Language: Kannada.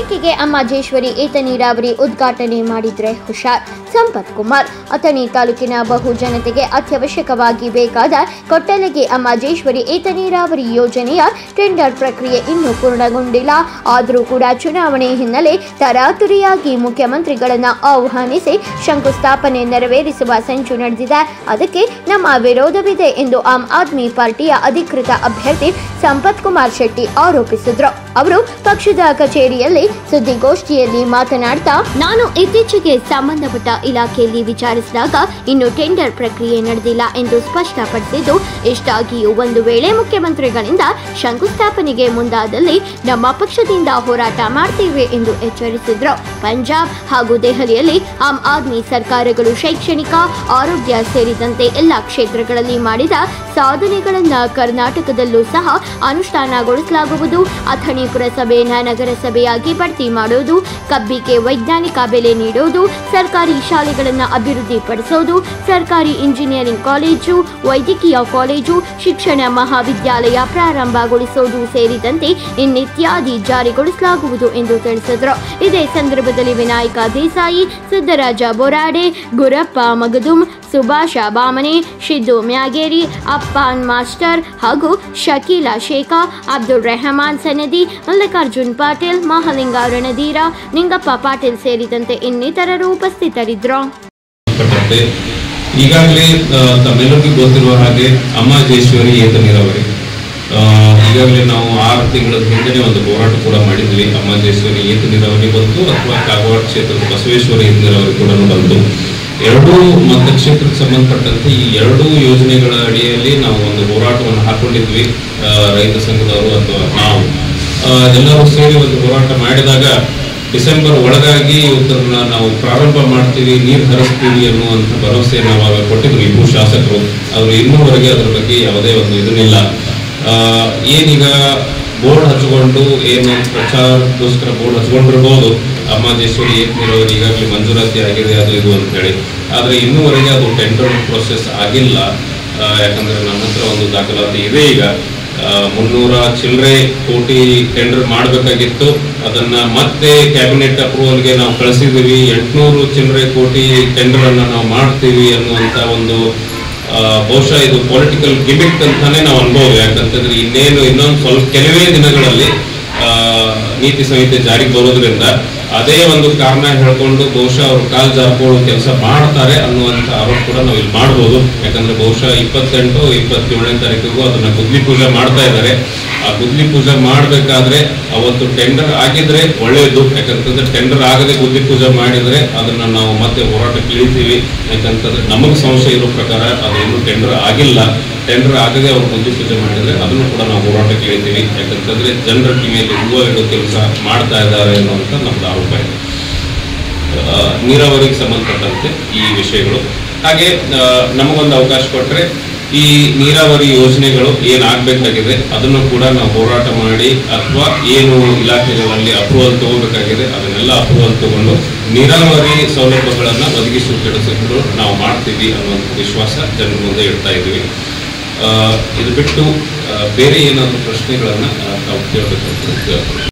ಬೆಳಕಿಗೆ ಅಮ್ಮಾಜೇಶ್ವರಿ ಏತ ನೀರಾವರಿ ಉದ್ಘಾಟನೆ ಮಾಡಿದ್ರೆ ಹುಷಾರ್ ಸಂಪತ್ ಕುಮಾರ್ ಅಥಣಿ ತಾಲೂಕಿನ ಬಹು ಜನತೆಗೆ ಅತ್ಯವಶ್ಯಕವಾಗಿ ಬೇಕಾದ ಕೊಟ್ಟಲೆಗೆ ಅಮ್ಮಾಜೇಶ್ವರಿ ಏತ ನೀರಾವರಿ ಯೋಜನೆಯ ಟೆಂಡರ್ ಪ್ರಕ್ರಿಯೆ ಇನ್ನೂ ಪೂರ್ಣಗೊಂಡಿಲ್ಲ ಆದರೂ ಕೂಡ ಚುನಾವಣೆ ಹಿನ್ನೆಲೆ ತರಾತುರಿಯಾಗಿ ಮುಖ್ಯಮಂತ್ರಿಗಳನ್ನ ಆಹ್ವಾನಿಸಿ ಶಂಕುಸ್ಥಾಪನೆ ನೆರವೇರಿಸುವ ಸಂಚು ನಡೆದಿದೆ ಅದಕ್ಕೆ ನಮ್ಮ ವಿರೋಧವಿದೆ ಎಂದು ಆಮ್ ಆದ್ಮಿ ಪಾರ್ಟಿಯ ಅಧಿಕೃತ ಅಭ್ಯರ್ಥಿ ಸಂಪತ್ ಕುಮಾರ್ ಶೆಟ್ಟಿ ಆರೋಪಿಸಿದ್ರು ಅವರು ಪಕ್ಷದ ಕಚೇರಿಯಲ್ಲಿ ಸುದ್ದಿಗೋಷ್ಠಿಯಲ್ಲಿ ಮಾತನಾಡ್ತಾ ನಾನು ಇತ್ತೀಚೆಗೆ ಸಂಬಂಧಪಟ್ಟ ಇಲಾಖೆಯಲ್ಲಿ ವಿಚಾರಿಸಿದಾಗ ಇನ್ನು ಟೆಂಡರ್ ಪ್ರಕ್ರಿಯೆ ನಡೆದಿಲ್ಲ ಎಂದು ಸ್ಪಷ್ಟಪಡಿಸಿದ್ದು ಇಷ್ಟಾಗಿಯೂ ಒಂದು ವೇಳೆ ಮುಖ್ಯಮಂತ್ರಿಗಳಿಂದ ಶಂಕುಸ್ಥಾಪನೆಗೆ ಮುಂದಾದಲ್ಲಿ ನಮ್ಮ ಪಕ್ಷದಿಂದ ಹೋರಾಟ ಮಾಡ್ತೇವೆ ಎಂದು ಎಚ್ಚರಿಸಿದ್ರು ಪಂಜಾಬ್ ಹಾಗೂ ದೆಹಲಿಯಲ್ಲಿ ಆಮ್ ಆದ್ಮಿ ಸರ್ಕಾರಗಳು ಶೈಕ್ಷಣಿಕ ಆರೋಗ್ಯ ಸೇರಿದಂತೆ ಎಲ್ಲ ಕ್ಷೇತ್ರಗಳಲ್ಲಿ ಮಾಡಿದ ಸಾಧನೆಗಳನ್ನು ಕರ್ನಾಟಕದಲ್ಲೂ ಸಹ ಅನುಷ್ಠಾನಗೊಳಿಸಲಾಗುವುದು ಅಥಣಿ ಪುರಸಭೆಯನ್ನ ನಗರಸಭೆಯಾಗಿ ಬಡ್ತಿ ಮಾಡುವುದು ಕಬ್ಬಿಗೆ ವೈಜ್ಞಾನಿಕ ಬೆಲೆ ನೀಡುವುದು ಸರ್ಕಾರಿ ಶಾಲೆಗಳನ್ನು ಅಭಿವೃದ್ಧಿಪಡಿಸೋದು ಸರ್ಕಾರಿ ಇಂಜಿನಿಯರಿಂಗ್ ಕಾಲೇಜು ವೈದ್ಯಕೀಯ ಕಾಲೇಜು ಶಿಕ್ಷಣ ಮಹಾವಿದ್ಯಾಲಯ ಪ್ರಾರಂಭಗೊಳಿಸೋದು ಸೇರಿದಂತೆ ಇನ್ನಿತ್ಯಾದಿ ಜಾರಿಗೊಳಿಸಲಾಗುವುದು ಎಂದು ತಿಳಿಸಿದರು ಇದೇ ಸಂದರ್ಭದಲ್ಲಿ ವಿನಾಯಕ ದೇಸಾಯಿ ಸಿದ್ದರಾಜ ಬೊರಾಡೆ ಗುರಪ್ಪ ಮಗದುಂ ಸುಭಾಷ ಬಾಮನೆ ಶಿದ್ದು ಮ್ಯಾಗೇರಿ ಅಪ್ಪಾನ್ ಮಾಸ್ಟರ್ ಹಾಗೂ ಶಕೀಲಾ ಶೇಖಾ ಅಬ್ದುಲ್ ರೆಹಮಾನ್ ಸನದಿ ಮಲ್ಲಿಕಾರ್ಜುನ್ ಪಾಟೀಲ್ ಮಹಾಲಿಂಗ ರಣಧೀರ ನಿಂಗಪ್ಪ ಪಾಟೀಲ್ ಸೇರಿದಂತೆ ಇನ್ನಿತರರು ಉಪಸ್ಥಿತರಿದ್ದರು ಪಟ್ಟಂತೆ ಈಗಾಗಲೇ ಆ, ತಮ್ಮೆಲ್ಲರಿಗೂ ಗೊತ್ತಿರುವ ಹಾಗೆ ಅಮ್ಮಾಜೇಶ್ವರಿ ಏತ ನೀರಾವರಿ ಆ, ಈಗಾಗಲೇ ನಾವು ಆರು ತಿಂಗಳ ಹಿಂದೆ ಒಂದು ಹೋರಾಟ ಕೂಡ ಮಾಡಿದ್ವಿ ಅಮ್ಮಾಜೇಶ್ವರಿ ಏತ ನೀರಾವರಿ ಬಂತು ಅಥವಾ ಕಾಗವಾಡ ಕ್ಷೇತ್ರದ ಬಸವೇಶ್ವರ ಏತ ನೀರಾವರಿ ಕೂಡ ಬಂತು ಎರಡೂ ಮತಕ್ಷೇತ್ರಕ್ಕೆ ಸಂಬಂಧಪಟ್ಟಂತೆ ಈ ಎರಡೂ ಯೋಜನೆಗಳ ಅಡಿಯಲ್ಲಿ ನಾವು ಒಂದು ಹೋರಾಟವನ್ನು ಹಾಕೊಂಡಿದ್ವಿ ಆ, ರೈತ ಸಂಘದವರು ಅಥವಾ ನಾವು ಆ, ಎಲ್ಲರೂ ಸೇರಿ ಒಂದು ಹೋರಾಟ ಮಾಡಿದಾಗ ಡಿಸೆಂಬರ್ ಒಳಗಾಗಿ ಇವತ್ತನ್ನ ನಾವು ಪ್ರಾರಂಭ ಮಾಡ್ತೀವಿ ನೀರು ಹರಿಸ್ತೀವಿ ಅನ್ನುವಂಥ ಭರವಸೆ ನಾವು ಆವಾಗ ಕೊಟ್ಟಿದ್ರು ಇಬ್ಬರು ಶಾಸಕರು ಅವರು ಇನ್ನೂವರೆಗೆ ಅದ್ರ ಬಗ್ಗೆ ಯಾವುದೇ ಒಂದು ಇದನ್ನಿಲ್ಲ ಆ, ಏನೀಗ ಬೋರ್ಡ್ ಹಚ್ಕೊಂಡು ಏನು ಪ್ರಚಾರಕ್ಕೋಸ್ಕರ ಬೋರ್ಡ್ ಹಚ್ಕೊಂಡಿರ್ಬೋದು ಅಮ್ಮಾಜೇಶ್ವರಿ ಏತ್ ನೀರಾವರಿ ಈಗಾಗಲೇ ಮಂಜೂರಾತಿ ಆಗಿದೆ ಅದು ಇದು ಅಂತ ಹೇಳಿ ಆದರೆ ಇನ್ನೂವರೆಗೆ ಅದು ಟೆಂಡರ್ ಪ್ರೊಸೆಸ್ ಆಗಿಲ್ಲ ಆ, ಯಾಕಂದ್ರೆ ನಮ್ಮ ಹತ್ರ ಒಂದು ದಾಖಲಾತಿ ಇದೆ ಈಗ ಆ, ಮುನ್ನೂರ ಚಿಲ್ಲರೆ ಕೋಟಿ ಟೆಂಡರ್ ಮಾಡಬೇಕಾಗಿತ್ತು ಅದನ್ನ ಮತ್ತೆ ಕ್ಯಾಬಿನೆಟ್ ಅಪ್ರೂವಲ್ಗೆ ನಾವು ಕಳಿಸಿದ್ದೀವಿ ಎಂಟುನೂರು ಚಿಲ್ಲರೆ ಕೋಟಿ ಟೆಂಡರ್ ಅನ್ನ ನಾವು ಮಾಡ್ತೀವಿ ಅನ್ನುವಂತ ಒಂದು ಆ, ಬಹುಶಃ ಇದು ಪೊಲಿಟಿಕಲ್ ಗಿಮಿಕ್ ಅಂತಾನೆ ನಾವು ಅನ್ಬೋದು ಯಾಕಂತಂದ್ರೆ ಇನ್ನೇನು ಇನ್ನೊಂದು ಸ್ವಲ್ಪ ಕೆಲವೇ ದಿನಗಳಲ್ಲಿ ಆ, ನೀತಿ ಸಂಹಿತೆ ಜಾರಿಗೆ ಬರೋದ್ರಿಂದ ಅದೇ ಒಂದು ಕಾರಣ ಹೇಳ್ಕೊಂಡು ಬಹುಶಃ ಅವರು ಕಾಲ್ ಜಾರ್ಕೊಳ್ಳೋ ಕೆಲಸ ಮಾಡ್ತಾರೆ ಅನ್ನುವಂಥ ಆರೋಪ ಕೂಡ ನಾವು ಇಲ್ಲಿ ಮಾಡ್ಬೋದು ಯಾಕಂದ್ರೆ ಬಹುಶಃ ಇಪ್ಪತ್ತೆಂಟು ಇಪ್ಪತ್ತೇಳನೇ ತಾರೀಕಿಗೂ ಅದನ್ನ ಗುದ್ಲಿ ಪೂಜೆ ಮಾಡ್ತಾ ಇದ್ದಾರೆ ಆ ಗುದ್ಲಿ ಪೂಜೆ ಮಾಡಬೇಕಾದ್ರೆ ಅವತ್ತು ಟೆಂಡರ್ ಆಗಿದ್ರೆ ಒಳ್ಳೆಯದು ಯಾಕಂತಂದ್ರೆ ಟೆಂಡರ್ ಆಗದೆ ಗುದ್ಲಿ ಪೂಜೆ ಮಾಡಿದ್ರೆ ಅದನ್ನ ನಾವು ಮತ್ತೆ ಹೋರಾಟಕ್ಕೆ ಇಳಿತೀವಿ ಯಾಕಂತಂದ್ರೆ ನಮಗೆ ಸಂಶಯ ಇರೋ ಪ್ರಕಾರ ಅದು ಇನ್ನೂ ಟೆಂಡರ್ ಆಗಿಲ್ಲ ಟೆಂಡರ್ ಆಗದೆ ಅವ್ರು ಗುದ್ಲಿ ಪೂಜೆ ಮಾಡಿದ್ರೆ ಅದನ್ನು ಕೂಡ ನಾವು ಹೋರಾಟಕ್ಕೆ ಇಳಿತೀವಿ ಯಾಕಂತಂದ್ರೆ ಜನರ ಕಿವಿಯಲ್ಲಿ ಹೂವು ಇಡೋ ಕೆಲಸ ಮಾಡ್ತಾ ಇದ್ದಾರೆ ಅನ್ನುವಂಥ ನಮ್ದು ಆರೋಪ ಇದೆ ಆ, ನೀರಾವರಿಗೆ ಸಂಬಂಧಪಟ್ಟಂತೆ ಈ ವಿಷಯಗಳು ಹಾಗೆ ಆ, ನಮಗೊಂದು ಅವಕಾಶ ಕೊಟ್ಟರೆ ಈ ನೀರಾವರಿ ಯೋಜನೆಗಳು ಏನಾಗಬೇಕಾಗಿದೆ ಅದನ್ನು ಕೂಡ ನಾವು ಹೋರಾಟ ಮಾಡಿ ಅಥವಾ ಏನು ಇಲಾಖೆಗಳಲ್ಲಿ ಅಪ್ರೂವಲ್ ತಗೋಬೇಕಾಗಿದೆ ಅದನ್ನೆಲ್ಲ ಅಪ್ರೂವಲ್ ತಗೊಂಡು ನೀರಾವರಿ ಸೌಲಭ್ಯಗಳನ್ನು ಒದಗಿಸುವ ಕೆಲಸಗಳು ನಾವು ಮಾಡ್ತೀವಿ ಅನ್ನುವಂಥ ವಿಶ್ವಾಸ ಜನರ ಮುಂದೆ ಇಡ್ತಾ ಇದ್ದೀವಿ ಆ, ಇದು ಬಿಟ್ಟು ಆ, ಬೇರೆ ಏನಾದರೂ ಪ್ರಶ್ನೆಗಳನ್ನು ತಾವು ಕೇಳಬೇಕು ಅಂತ ಕೇಳ್ತೀನಿ